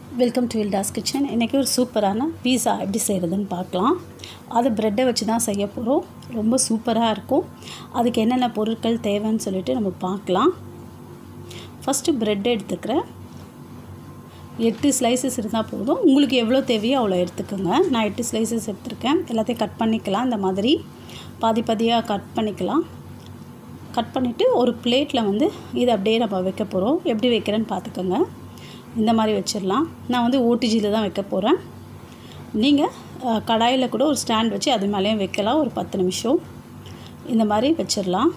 welcome to வில்டாஸ் kitchen இன்றைக்கி ஒரு சூப்பரான பீஸா எப்படி செய்கிறதுன்னு பார்க்கலாம் அது ப்ரெட்டை வச்சு தான் செய்ய போகிறோம் ரொம்ப சூப்பராக இருக்கும் அதுக்கு என்னென்ன பொருட்கள் தேவைன்னு சொல்லிட்டு நம்ம பார்க்கலாம் ஃபஸ்ட்டு ப்ரெட் எடுத்துக்கிறேன் எட்டு ஸ்லைசஸ் இருந்தால் போதும் உங்களுக்கு எவ்வளோ தேவையோ அவ்வளோ எடுத்துக்கோங்க நான் எட்டு ஸ்லைசஸ் எடுத்திருக்கேன் எல்லாத்தையும் கட் பண்ணிக்கலாம் இந்த மாதிரி பாதி பாதியாக கட் பண்ணிக்கலாம் கட் பண்ணிவிட்டு ஒரு பிளேட்டில் வந்து இதை அப்படியே நம்ம வைக்க போகிறோம் எப்படி வைக்கிறேன்னு பார்த்துக்கோங்க இந்த மாதிரி வச்சிடலாம் நான் வந்து ஓடிஜியில் தான் வைக்க போகிறேன் நீங்கள் கடாயில் கூட ஒரு ஸ்டாண்ட் வச்சு அது மேலேயும் வைக்கலாம் ஒரு பத்து நிமிஷம் இந்த மாதிரி வச்சிடலாம்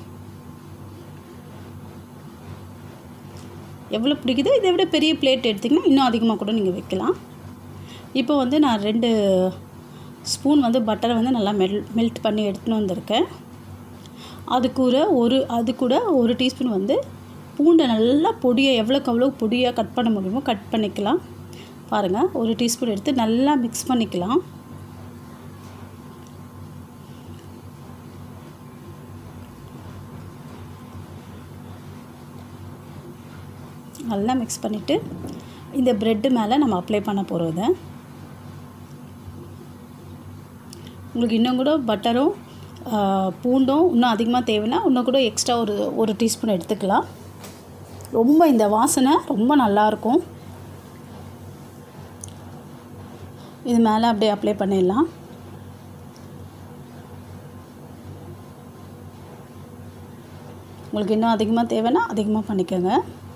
எவ்வளோ பிடிக்குதோ இதை விட பெரிய பிளேட் எடுத்திங்கன்னா இன்னும் அதிகமாக கூட நீங்கள் வைக்கலாம் இப்போ வந்து நான் ரெண்டு ஸ்பூன் வந்து பட்டரை வந்து நல்லா மெல் மெல்ட் பண்ணி எடுத்துன்னு வந்திருக்கேன் அது கூட ஒரு அது கூட ஒரு டீஸ்பூன் வந்து பூண்டை நல்லா பொடியாக எவ்வளோக்கு எவ்வளோ பொடியாக கட் பண்ண முடியுமோ கட் பண்ணிக்கலாம் பாருங்கள் ஒரு டீஸ்பூன் எடுத்து நல்லா மிக்ஸ் பண்ணிக்கலாம் நல்லா மிக்ஸ் பண்ணிவிட்டு இந்த ப்ரெட்டு மேலே நம்ம அப்ளை பண்ண போகிறோம் இதை உங்களுக்கு இன்னும் கூட பட்டரும் பூண்டும் இன்னும் அதிகமாக தேவைன்னா இன்னும் கூட எக்ஸ்ட்ரா ஒரு ஒரு டீஸ்பூன் எடுத்துக்கலாம் ரொம்ப இந்த வாசனை ரொம்ப நல்லாயிருக்கும் இது மேலே அப்படியே அப்ளை பண்ணிடலாம் உங்களுக்கு இன்னும் அதிகமாக தேவைன்னா அதிகமாக பண்ணிக்கோங்க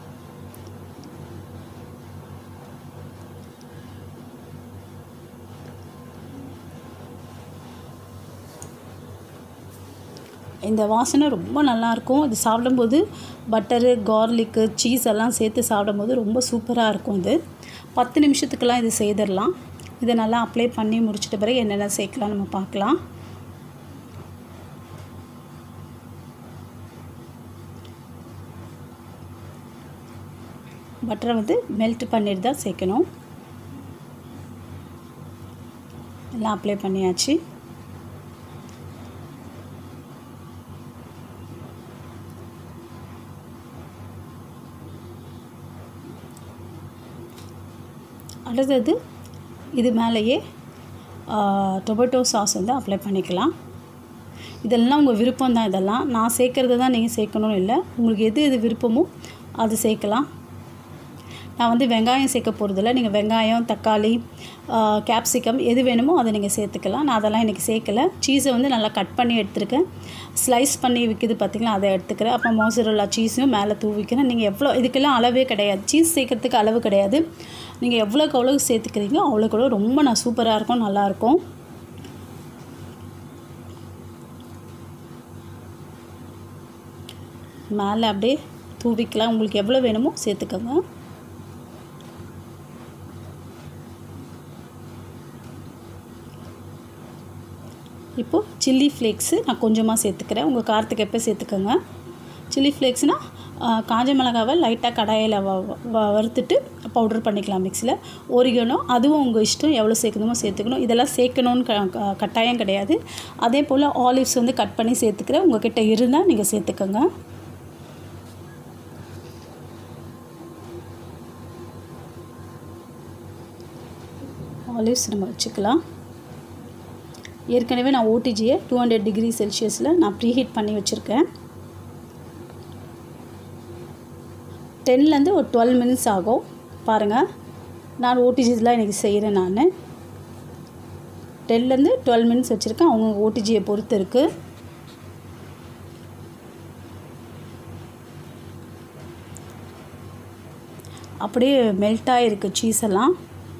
இந்த வாசனை ரொம்ப நல்லாயிருக்கும் இது சாப்பிடும்போது பட்டரு கார்லிக்கு சீஸ் எல்லாம் சேர்த்து சாப்பிடும்போது ரொம்ப சூப்பராக இருக்கும் இது பத்து நிமிஷத்துக்கெல்லாம் இது செய்திடலாம் இதை நல்லா அப்ளை பண்ணி முடிச்சிட்ட பிறகு என்னென்ன சேர்க்கலாம் நம்ம பார்க்கலாம் பட்டரை வந்து மெல்ட் பண்ணிட்டு தான் சேர்க்கணும் எல்லாம் அப்ளை பண்ணியாச்சு அடுத்தது இது மேலேயே டொமேட்டோ சாஸ் வந்து அப்ளை பண்ணிக்கலாம் இதெல்லாம் உங்கள் விருப்பம் தான் இதெல்லாம் நான் சேர்க்குறது தான் நீங்கள் சேர்க்கணும்னு இல்லை உங்களுக்கு எது எது விருப்பமோ அது சேர்க்கலாம் நான் வந்து வெங்காயம் சேர்க்க போகிறதில்ல நீங்கள் வெங்காயம் தக்காளி கேப்சிகம் எது வேணுமோ அதை நீங்கள் சேர்த்துக்கலாம் நான் அதெல்லாம் இன்றைக்கி சேர்க்கலை சீஸை வந்து நல்லா கட் பண்ணி எடுத்துருக்கேன் ஸ்லைஸ் பண்ணி விற்கிது பார்த்திங்களா அதை எடுத்துக்கிறேன் அப்புறம் மோசரோலா சீஸும் மேலே தூவிக்கிறேன் நீங்கள் எவ்வளோ இதுக்கெல்லாம் அளவே கிடையாது சீஸ் சேர்க்கறதுக்கு அளவு கிடையாது நீங்கள் எவ்வளோக்கு எவ்வளோ சேர்த்துக்கிறீங்களோ அவ்வளோக்கு எவ்வளோ ரொம்ப நான் சூப்பராக இருக்கும் நல்லாயிருக்கும் மேலே அப்படியே தூவிக்கலாம் உங்களுக்கு எவ்வளோ வேணுமோ சேர்த்துக்கோங்க இப்போது சில்லி ஃப்ளேக்ஸு நான் கொஞ்சமாக சேர்த்துக்கிறேன் உங்கள் காரத்துக்கு எப்போ சேர்த்துக்கோங்க சில்லி ஃப்ளேக்ஸ்னால் காஞ்ச மிளகாவை லைட்டாக கடாயில் வ வறுத்துட்டு பவுடர் பண்ணிக்கலாம் மிக்சியில் ஒரிகனோ அதுவும் உங்கள் இஷ்டம் எவ்வளோ சேர்க்கணுமோ சேர்த்துக்கணும் இதெல்லாம் சேர்க்கணுன்னு க கட்டாயம் கிடையாது அதே போல் ஆலிவ்ஸ் வந்து கட் பண்ணி சேர்த்துக்கிறேன் உங்கள் கிட்டே இருந்தால் நீங்கள் சேர்த்துக்கோங்க ஆலிவ்ஸ் நம்ம வச்சுக்கலாம் ஏற்கனவே நான் ஓடிஜியை டூ ஹண்ட்ரட் டிகிரி செல்சியஸில் நான் ப்ரீஹீட் பண்ணி வச்சுருக்கேன் டென்லேருந்து ஒரு டுவெல் மினிட்ஸ் ஆகும் பாருங்கள் நான் ஓடிஜிஸ்லாம் இன்றைக்கி செய்கிறேன் நான் டென்லேருந்து டுவெல் மினிட்ஸ் வச்சுருக்கேன் அவங்கவுங்க ஓடிஜியை பொறுத்து இருக்குது அப்படியே மெல்ட் ஆகிருக்கு சீஸ் எல்லாம்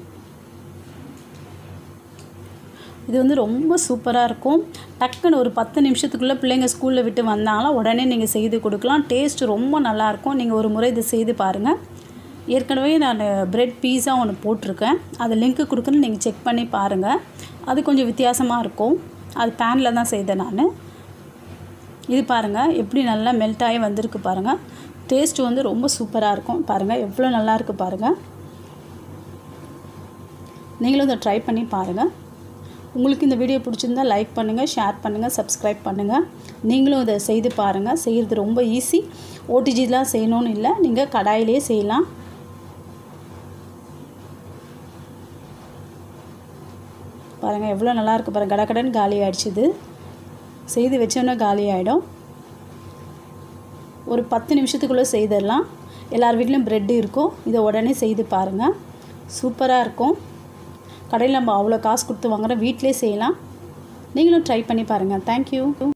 இது வந்து ரொம்ப சூப்பராக இருக்கும் டக்குன்னு ஒரு பத்து நிமிஷத்துக்குள்ளே பிள்ளைங்க ஸ்கூலில் விட்டு வந்தாலும் உடனே நீங்கள் செய்து கொடுக்கலாம் டேஸ்ட் ரொம்ப நல்லாயிருக்கும் நீங்கள் ஒரு முறை இதை செய்து பாருங்கள் ஏற்கனவே நான் ப்ரெட் பீஸா ஒன்று போட்டிருக்கேன் அது லிங்க்கு கொடுக்குன்னு நீங்கள் செக் பண்ணி பாருங்கள் அது கொஞ்சம் வித்தியாசமாக இருக்கும் அது பேனில் தான் செய்தேன் நான் இது பாருங்கள் எப்படி நல்லா மெல்ட் ஆகி வந்திருக்கு பாருங்கள் டேஸ்ட்டு வந்து ரொம்ப சூப்பராக இருக்கும் பாருங்கள் எவ்வளோ நல்லாயிருக்கு பாருங்கள் நீங்களும் இதை ட்ரை பண்ணி பாருங்கள் உங்களுக்கு இந்த வீடியோ பிடிச்சிருந்தா லைக் பண்ணுங்கள் ஷேர் பண்ணுங்கள் சப்ஸ்கிரைப் பண்ணுங்கள் நீங்களும் இதை செய்து பாருங்கள் செய்கிறது ரொம்ப ஈஸி ஓடிஜிலாம் செய்யணும்னு இல்லை நீங்கள் கடாயிலே செய்யலாம் பாருங்கள் எவ்வளோ நல்லா இருக்கு பாருங்கள் கடகடன் காலி ஆகிடுச்சுது செய்து வச்சோன்னா காலி ஆகிடும் ஒரு பத்து நிமிஷத்துக்குள்ளே செய்திடலாம் எல்லார் வீட்லேயும் ப்ரெட்டு இருக்கும் இதை உடனே செய்து பாருங்கள் சூப்பராக இருக்கும் கடையில் நம்ம அவ்வளோ காசு கொடுத்து வாங்குறோம் வீட்டிலே செய்யலாம் நீங்களும் ட்ரை பண்ணி பாருங்கள் தேங்க்யூ